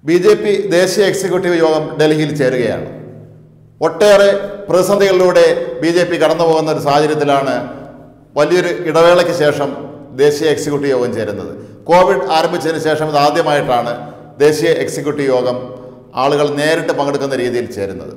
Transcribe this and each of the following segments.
B J P ദേശീയ executive യോഗം ഡൽഹിയിൽ ചേരുകയാണ് ഒട്ടേറെ പ്രതിസന്ധികളിലൂടെ ബി ജെ പി കടന്നു പോകുന്ന ഒരു സാഹചര്യത്തിലാണ് വലിയൊരു ഇടവേളയ്ക്ക് ശേഷം ദേശീയ എക്സിക്യൂട്ടീവ് യോഗം ചേരുന്നത് കോവിഡ് ആരംഭിച്ചതിന് ശേഷം ഇത് ആദ്യമായിട്ടാണ് ദേശീയ എക്സിക്യൂട്ടീവ് യോഗം ആളുകൾ നേരിട്ട് പങ്കെടുക്കുന്ന രീതിയിൽ ചേരുന്നത്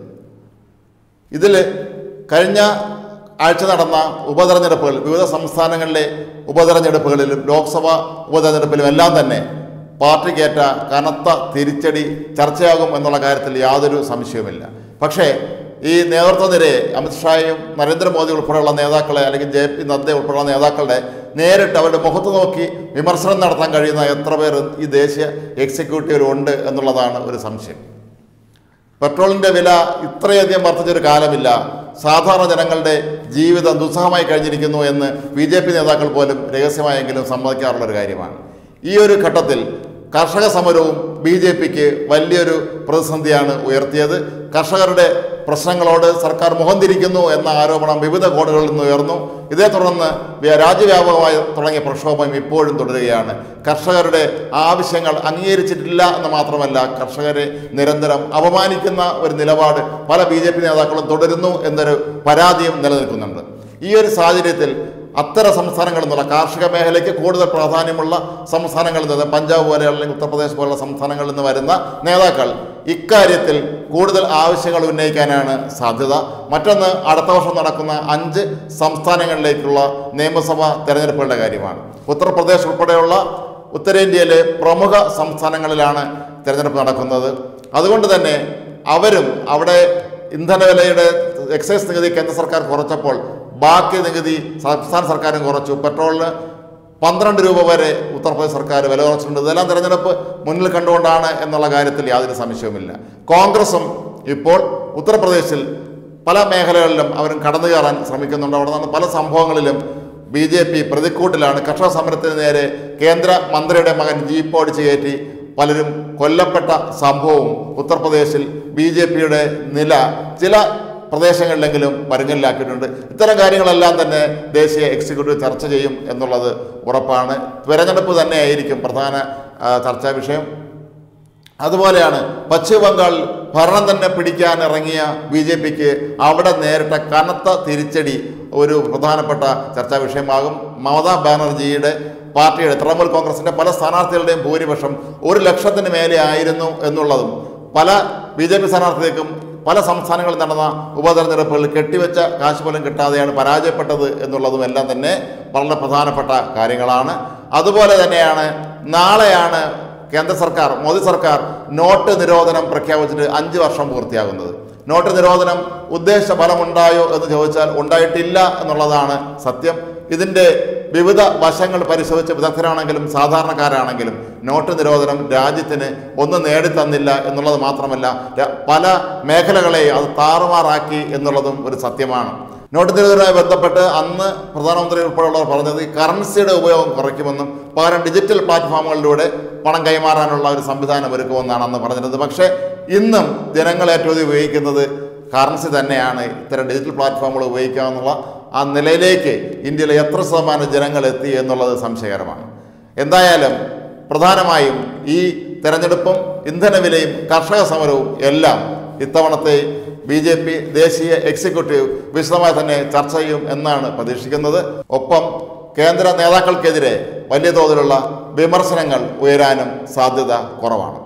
ഇതിൽ കഴിഞ്ഞ ആഴ്ച നടന്ന ഉപതെരഞ്ഞെടുപ്പുകൾ വിവിധ സംസ്ഥാനങ്ങളിലെ ഉപതെരഞ്ഞെടുപ്പുകളിലും ലോക്സഭാ ഉപതെരഞ്ഞെടുപ്പിലും എല്ലാം തന്നെ പാർട്ടിക്കേറ്റ കനത്ത തിരിച്ചടി ചർച്ചയാകും എന്നുള്ള കാര്യത്തിൽ യാതൊരു സംശയവുമില്ല പക്ഷേ ഈ നേതൃത്വ നിരയെ അമിത്ഷായും നരേന്ദ്രമോദി ഉൾപ്പെടെയുള്ള നേതാക്കളെ അല്ലെങ്കിൽ ജെ പി നദ്ദ ഉൾപ്പെടെയുള്ള നേതാക്കളുടെ നേരിട്ട് അവരുടെ മുഖത്ത് നോക്കി വിമർശനം നടത്താൻ കഴിയുന്ന എത്ര പേർ ഈ ദേശീയ എക്സിക്യൂട്ടീവിൽ ഉണ്ട് എന്നുള്ളതാണ് ഒരു സംശയം പെട്രോളിന്റെ വില ഇത്രയധികം വർദ്ധിച്ചൊരു കാലമില്ല സാധാരണ ജനങ്ങളുടെ ജീവിതം ദുസ്സഹമായി കഴിഞ്ഞിരിക്കുന്നു എന്ന് ബി ജെ പി നേതാക്കൾ പോലും രഹസ്യമായെങ്കിലും സമ്മതിക്കാറുള്ള ഒരു കാര്യമാണ് ഈ ഒരു ഘട്ടത്തിൽ കർഷക സമരവും ബി ജെ പിക്ക് വലിയൊരു പ്രതിസന്ധിയാണ് ഉയർത്തിയത് കർഷകരുടെ പ്രശ്നങ്ങളോട് സർക്കാർ മുഖം തിരിക്കുന്നു എന്ന ആരോപണം വിവിധ കോണുകളിൽ നിന്ന് ഉയർന്നു ഇതേ തുടർന്ന് വ്യ- രാജ്യവ്യാപകമായി തുടങ്ങിയ പ്രക്ഷോഭം ഇപ്പോഴും തുടരുകയാണ് കർഷകരുടെ ആവശ്യങ്ങൾ അംഗീകരിച്ചിട്ടില്ല എന്ന് മാത്രമല്ല കർഷകരെ നിരന്തരം അപമാനിക്കുന്ന ഒരു നിലപാട് പല ബി ജെ പി നേതാക്കളും തുടരുന്നു എന്നൊരു പരാതിയും നിലനിൽക്കുന്നുണ്ട് ഈ ഒരു സാഹചര്യത്തിൽ അത്തരം സംസ്ഥാനങ്ങളിൽ നിന്നുള്ള കാർഷിക മേഖലയ്ക്ക് കൂടുതൽ പ്രാധാന്യമുള്ള സംസ്ഥാനങ്ങളിൽ നിന്ന് പഞ്ചാബ് പോലെ അല്ലെങ്കിൽ ഉത്തർപ്രദേശ് പോലുള്ള സംസ്ഥാനങ്ങളിൽ നിന്ന് വരുന്ന നേതാക്കൾ ഇക്കാര്യത്തിൽ കൂടുതൽ ആവശ്യങ്ങൾ ഉന്നയിക്കാനാണ് സാധ്യത മറ്റൊന്ന് അടുത്ത വർഷം നടക്കുന്ന അഞ്ച് സംസ്ഥാനങ്ങളിലേക്കുള്ള നിയമസഭാ തെരഞ്ഞെടുപ്പുകളുടെ കാര്യമാണ് ഉത്തർപ്രദേശ് ഉൾപ്പെടെയുള്ള ഉത്തരേന്ത്യയിലെ പ്രമുഖ സംസ്ഥാനങ്ങളിലാണ് തെരഞ്ഞെടുപ്പ് നടക്കുന്നത് അതുകൊണ്ട് തന്നെ അവരും അവിടെ ഇന്ധനവിലയുടെ എക്സൈസ് നികുതി കേന്ദ്ര സർക്കാർ കുറച്ചപ്പോൾ ബാക്കി നികുതി സംസ്ഥാന സർക്കാരും കുറച്ചു പെട്രോളിന് പന്ത്രണ്ട് രൂപ വരെ ഉത്തർപ്രദേശ് സർക്കാർ വില കുറച്ചിട്ടുണ്ട് ഇതെല്ലാം തെരഞ്ഞെടുപ്പ് മുന്നിൽ കണ്ടുകൊണ്ടാണ് എന്നുള്ള കാര്യത്തിൽ യാതൊരു സംശയവുമില്ല കോൺഗ്രസും ഇപ്പോൾ ഉത്തർപ്രദേശിൽ പല മേഖലകളിലും അവരും കടന്നു കയറാൻ ശ്രമിക്കുന്നുണ്ട് അവിടെ നിന്ന് പല സംഭവങ്ങളിലും ബി ജെ പി പ്രതിക്കൂട്ടിലാണ് കർഷക സമരത്തിന് നേരെ കേന്ദ്ര മന്ത്രിയുടെ മകൻ ജീപ്പ് ഓടിച്ച് കയറ്റി പലരും കൊല്ലപ്പെട്ട സംഭവവും ഉത്തർപ്രദേശിൽ ബി ജെ പിയുടെ നില ചില പ്രദേശങ്ങളിലെങ്കിലും പരുങ്ങലിലാക്കിയിട്ടുണ്ട് ഇത്തരം കാര്യങ്ങളെല്ലാം തന്നെ ദേശീയ എക്സിക്യൂട്ടീവ് ചർച്ച ചെയ്യും എന്നുള്ളത് ഉറപ്പാണ് തെരഞ്ഞെടുപ്പ് തന്നെയായിരിക്കും പ്രധാന ആ, ചർച്ചാ വിഷയം അതുപോലെയാണ് പശ്ചിമ ബംഗാളിൽ ഭരണം തന്നെ പിടിക്കാൻ ഇറങ്ങിയ ബി ജെ പിക്ക് അവിടെ നേരിട്ട കനത്ത തിരിച്ചടി ഒരു പ്രധാനപ്പെട്ട ചർച്ചാ വിഷയമാകും മമതാ ബാനർജിയുടെ പാർട്ടിയുടെ തൃണമൂൽ കോൺഗ്രസിന്റെ പല സ്ഥാനാർത്ഥികളുടെയും ഭൂരിപക്ഷം ഒരു ലക്ഷത്തിന് മേലെ ആയിരുന്നു എന്നുള്ളതും പല ബി ജെ പി സ്ഥാനാർത്ഥികൾക്കും പല സംസ്ഥാനങ്ങളിൽ നടന്ന ഉപതെരഞ്ഞെടുപ്പുകളിൽ കെട്ടിവെച്ച കാശ് പോലും കിട്ടാതെയാണ് പരാജയപ്പെട്ടത് എന്നുള്ളതും എല്ലാം തന്നെ വളരെ പ്രധാനപ്പെട്ട കാര്യങ്ങളാണ് അതുപോലെ തന്നെയാണ് നാളെയാണ് കേന്ദ്ര സർക്കാർ മോദി സർക്കാർ നോട്ട് നിരോധനം പ്രഖ്യാപിച്ചിട്ട് അഞ്ച് വർഷം പൂർത്തിയാകുന്നത് നോട്ട് നിരോധനം ഉദ്ദേശ ഫലമുണ്ടായോ എന്ന് ചോദിച്ചാൽ ഉണ്ടായിട്ടില്ല എന്നുള്ളതാണ് സത്യം ഇതിൻ്റെ വിവിധ വശങ്ങൾ പരിശോധിച്ച വിദഗ്ധരാണെങ്കിലും സാധാരണക്കാരാണെങ്കിലും നോട്ട് നിരോധനം രാജ്യത്തിന് ഒന്നും നേടിത്തന്നില്ല എന്നുള്ളത് മാത്രമല്ല ര- പല മേഖലകളെയും അത് താറുമാറാക്കി എന്നുള്ളതും ഒരു സത്യമാണ് നോട്ട് നിരോധനവുമായി ബന്ധപ്പെട്ട് അന്ന് പ്രധാനമന്ത്രി ഉൾപ്പെടെയുള്ളവർ പറഞ്ഞത് ഈ കറൻസിയുടെ ഉപയോഗം കുറയ്ക്കുമെന്നും പകരം ഡിജിറ്റൽ പ്ലാറ്റ്ഫോമുകളിലൂടെ പണം കൈമാറാനുള്ള ഒരു സംവിധാനം ഒരുക്കുമെന്നാണ് അന്ന് പറഞ്ഞിരുന്നത് പക്ഷേ ഇന്നും ജനങ്ങൾ ഏറ്റവും അധികം ഉപയോഗിക്കുന്നത് കറൻസി തന്നെയാണ് ഇത്തരം ഡിജിറ്റൽ പ്ലാറ്റ്ഫോമുകൾ ഉപയോഗിക്കാമെന്നുള്ള ആ നിലയിലേക്ക് ഇന്ത്യയിലെ എത്ര ശതമാനം ജനങ്ങൾ എത്തി എന്നുള്ളത് സംശയകരമാണ് എന്തായാലും പ്രധാനമായും ഈ തെരഞ്ഞെടുപ്പും ഇന്ധനവിലയും കർഷക സമരവും എല്ലാം ഇത്തവണത്തെ ബി ജെ പി ദേശീയ എക്സിക്യൂട്ടീവ് വിശദമായി തന്നെ ചർച്ച ചെയ്യും എന്നാണ് പ്രതീക്ഷിക്കുന്നത് ഒപ്പം കേന്ദ്ര നേതാക്കൾക്കെതിരെ വലിയ തോതിലുള്ള വിമർശനങ്ങൾ ഉയരാനും സാധ്യത കുറവാണ്